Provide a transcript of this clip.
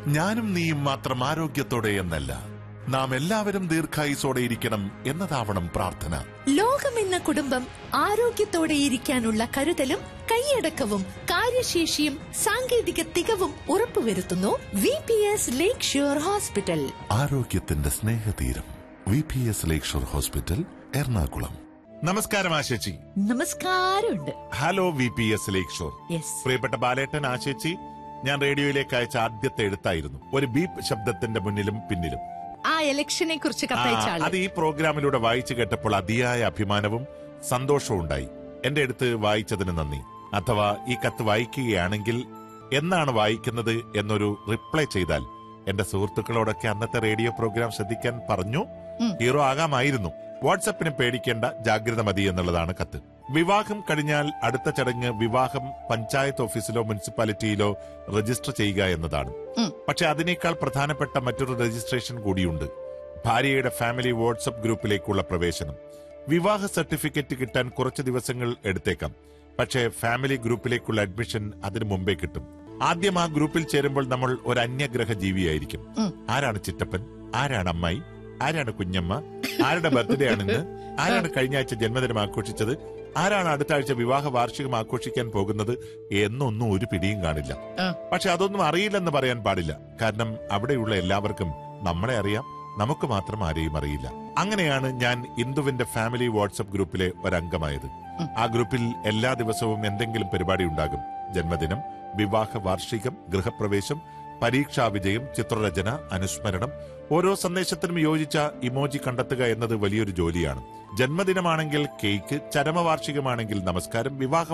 ഞാനും നീയും മാത്രം ആരോഗ്യത്തോടെ എന്നല്ല നാം എല്ലാവരും ദീർഘായുസോടെ ഇരിക്കണം എന്നതാവണം പ്രാർത്ഥന ലോകം എന്ന കുടുംബം ആരോഗ്യത്തോടെ ഇരിക്കാനുള്ള കരുതലും കൈയടക്കവും കാര്യശേഷിയും സാങ്കേതിക തികവും ഉറപ്പുവരുത്തുന്നു V P S lakeshore hospital ആരോഗ്യത്തിന്റെ സ്നേഹതീരം V P S lakeshore hospital Ernakulam നമസ്കാരം ആശേച്ചി നമസ്കാരമുണ്ട് hello V P S lakeshore yes പ്രിയപ്പെട്ട ബാലേട്ടൻ ആശേച്ചി ഞാൻ റേഡിയോയിലേക്ക് അയച്ച ആദ്യത്തെ എഴുത്തായിരുന്നു ഒരു ബീപ്പ് ശബ്ദത്തിന്റെ മുന്നിലും പിന്നിലും ആ ഇലക്ഷനെ കുറിച്ച് ആ, കത്തയച്ച ആള് അത് ഈ പ്രോഗ്രാമിലൂടെ വായിച്ചു കേട്ടപ്പോൾ അതിയായ അഭിമാനവും സന്തോഷവും ഉണ്ടായി എന്റെ അടുത്ത് വായിച്ചതിന് നന്ദി അഥവാ ഈ കത്ത് വായിക്കുകയാണെങ്കിൽ എന്നാണ് വായിക്കുന്നത് എന്നൊരു റിപ്ലൈ ചെയ്താൽ എന്റെ സുഹൃത്തുക്കളോടൊക്കെ അന്നത്തെ റേഡിയോ പ്രോഗ്രാം ശ്രദ്ധിക്കാൻ പറഞ്ഞു ഉം. ഹീറോ ആകാമായിരുന്നു വാട്സപ്പിന് പേടിക്കേണ്ട ജാഗ്രത മതി എന്നുള്ളതാണ് കത്ത് വിവാഹം കഴിഞ്ഞാൽ അടുത്ത ചടങ്ങ് വിവാഹം പഞ്ചായത്ത് ഓഫീസിലോ മുനിസിപ്പാലിറ്റിയിലോ രജിസ്റ്റർ ചെയ്യുക എന്നതാണ് ഉം. പക്ഷെ അതിനേക്കാൾ പ്രധാനപ്പെട്ട മറ്റൊരു രജിസ്ട്രേഷൻ കൂടിയുണ്ട് ഭാര്യയുടെ ഫാമിലി വാട്സപ്പ് ഗ്രൂപ്പിലേക്കുള്ള പ്രവേശനം വിവാഹ സർട്ടിഫിക്കറ്റ് കിട്ടാൻ കുറച്ച് ദിവസങ്ങൾ എടുത്തേക്കാം പക്ഷേ ഫാമിലി ഗ്രൂപ്പിലേക്കുള്ള അഡ്മിഷൻ അതിനു മുമ്പേ കിട്ടും ആദ്യം ആ ഗ്രൂപ്പിൽ ചേരുമ്പോൾ നമ്മൾ ഒരു അന്യഗ്രഹ ജീവിയായിരിക്കും ഉം. ആരാണ് ചിറ്റപ്പൻ ആരാണ് അമ്മായി ആരാണ് കുഞ്ഞമ്മ ആരുടെ ബർത്ത്ഡേ ആണെന്ന് ആരാണ് കഴിഞ്ഞ ആഴ്ച ജന്മദിനം ആഘോഷിച്ചത് ആരാണ് അടുത്ത ആഴ്ച വിവാഹ വാർഷികം ആഘോഷിക്കാൻ പോകുന്നത് എന്നൊന്നും ഒരു പിടിയും കാണില്ല ആ. പക്ഷെ അതൊന്നും അറിയില്ലെന്ന് പറയാൻ പാടില്ല കാരണം അവിടെയുള്ള എല്ലാവർക്കും നമ്മളെ അറിയാം നമുക്ക് മാത്രം ആരെയും അറിയില്ല അങ്ങനെയാണ് ഞാൻ ഇന്ദുവിന്റെ ഫാമിലി വാട്സപ്പ് ഗ്രൂപ്പിലെ ഒരംഗമായത് ഉം. ആ ഗ്രൂപ്പിൽ എല്ലാ ദിവസവും എന്തെങ്കിലും പരിപാടി ഉണ്ടാകും ജന്മദിനം വിവാഹ വാർഷികം ഗൃഹപ്രവേശം പരീക്ഷാ വിജയം ചിത്രരചന അനുസ്മരണം ഓരോ സന്ദേശത്തിനും യോജിച്ച ഇമോജി കണ്ടെത്തുക എന്നത് വലിയൊരു ജോലിയാണ് ജന്മദിനമാണെങ്കിൽ കേക്ക് ചരമവാർഷികമാണെങ്കിൽ നമസ്കാരം വിവാഹ